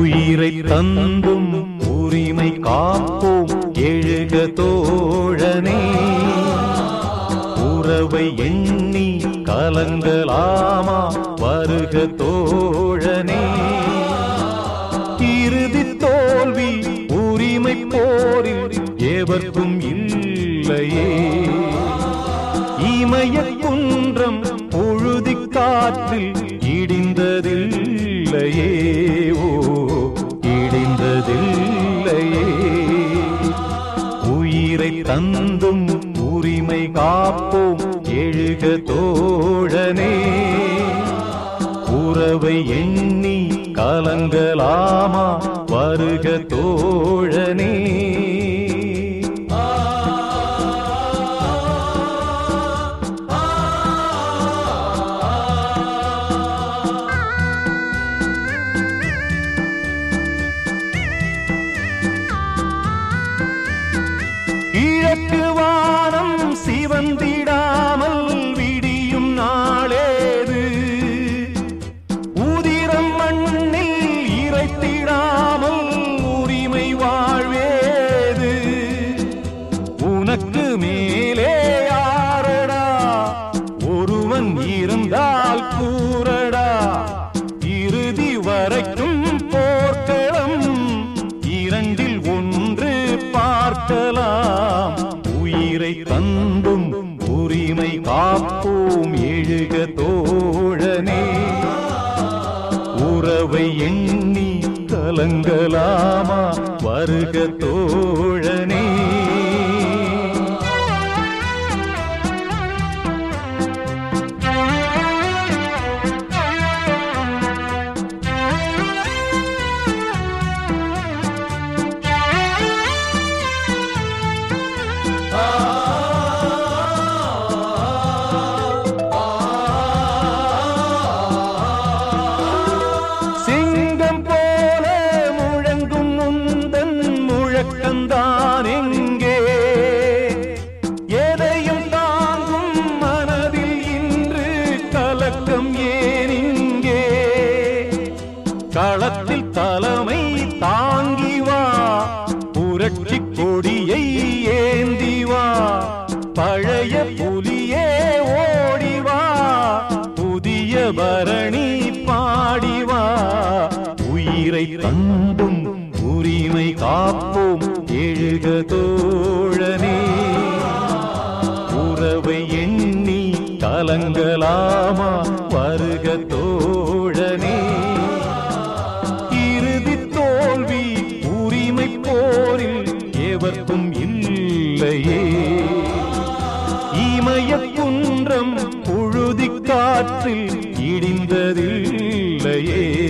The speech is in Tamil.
உயிரை தந்தும் உரிமை காப்போம் எழுக தோழனே உறவை எண்ணி கலங்கலாமா வருக தோழனே இறுதி தோல்வி உரிமை போரில் எவர்க்கும் இல்லையே இமய குன்றம் பொழுதி காற்றில் இடிந்ததில்லையே ஓ இடிந்ததில்லையே உயிரை தந்தும் உரிமை காப்போம் எழுக தோழனே உறவை எண்ணி கலங்கலாமா வருக தோழனே கிழக்கு வானம் சிவந்திடாமல் விடியும் நாளேது உதிரம் மண்ணில் இறைத்திடாமல் உரிமை வாழ்வேது உனக்கு மேலே யாரடா ஒருவன் இருந்தால் கூறடா இறுதி வரைக்கும் போர்க்களம் இரண்டில் ஒன்று பார்க்கலாம் உயிரை தந்தும் உரிமை காப்போம் எழுக தோழனே உறவை எண்ணி கலங்கலாமா வருக தோழனே சிங்கம் போல முழங்கும் முந்தன் முழக்கந்தான் எங்கே எதையும் தாங்கும் மனதில் இன்று கலக்கம் ஏன் இங்கே களத்தில் தலைமை தாங்கி வா புரட்சி கொடியை ஏந்தி வா பழைய புலியே ஓடி வா புதிய பரணி பாடி வா உயிரை தந்தும் உரிமை காப்போம் எழுக தோழனே உறவை எண்ணி கலங்கலாமா வருக தோழனே இறுதி தோல்வி உரிமை போரில் எவர்க்கும் இல்லையே இமய குன்றம் புழுதி காற்றில் இடிந்ததில்லையே